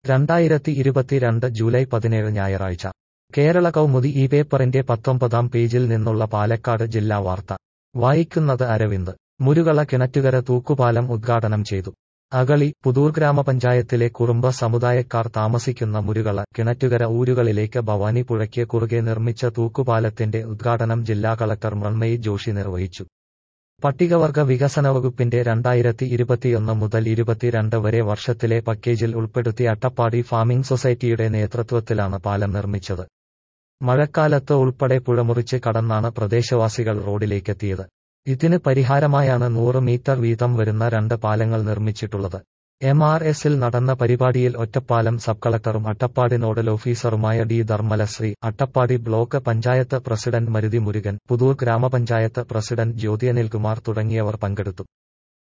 രണ്ടായിരത്തി ഇരുപത്തിരണ്ട് ജൂലൈ പതിനേഴ് ഞായറാഴ്ച കേരള കൗമുദി ഈ പേപ്പറിന്റെ പത്തൊമ്പതാം പേജിൽ നിന്നുള്ള പാലക്കാട് ജില്ലാ വാർത്ത വായിക്കുന്നത് അരവിന്ദ് മുരുകള കിണറ്റുകര തൂക്കുപാലം ഉദ്ഘാടനം ചെയ്തു അകളി പുതൂർ ഗ്രാമപഞ്ചായത്തിലെ കുറുമ്പ സമുദായക്കാർ താമസിക്കുന്ന മുരുകള കിണറ്റുകര ഊരുകളിലേക്ക് ഭവാനി പുഴയ്ക്ക് കുറുകെ നിർമ്മിച്ച തൂക്കുപാലത്തിന്റെ ഉദ്ഘാടനം ജില്ലാ കളക്ടർ മൃണ്മയി ജോഷി നിർവഹിച്ചു പട്ടികവർഗ വികസന വകുപ്പിന്റെ രണ്ടായിരത്തി ഇരുപത്തിയൊന്ന് മുതൽ ഇരുപത്തിരണ്ട് വരെ വർഷത്തിലെ പക്കേജിൽ ഉൾപ്പെടുത്തി അട്ടപ്പാടി ഫാമിംഗ് സൊസൈറ്റിയുടെ നേതൃത്വത്തിലാണ് പാലം നിർമ്മിച്ചത് മഴക്കാലത്ത് ഉൾപ്പെടെ പുഴമുറിച്ച് കടന്നാണ് പ്രദേശവാസികൾ റോഡിലേക്കെത്തിയത് ഇതിന് പരിഹാരമായാണ് നൂറ് മീറ്റർ വീതം വരുന്ന രണ്ട് പാലങ്ങൾ നിർമ്മിച്ചിട്ടുള്ളത് എം ആർ എസിൽ നടന്ന പരിപാടിയിൽ ഒറ്റപ്പാലം സബ് കളക്ടറും അട്ടപ്പാടി നോഡൽ ഓഫീസറുമായ D Dharmalasri Attappadi block panchayat president Maruthi Murugan Puthur ഗ്രാമപഞ്ചായത്ത് പ്രസിഡന്റ് ജ്യോതി അനിൽകുമാർ തുടങ്ങിയവർ പങ്കെടുത്തു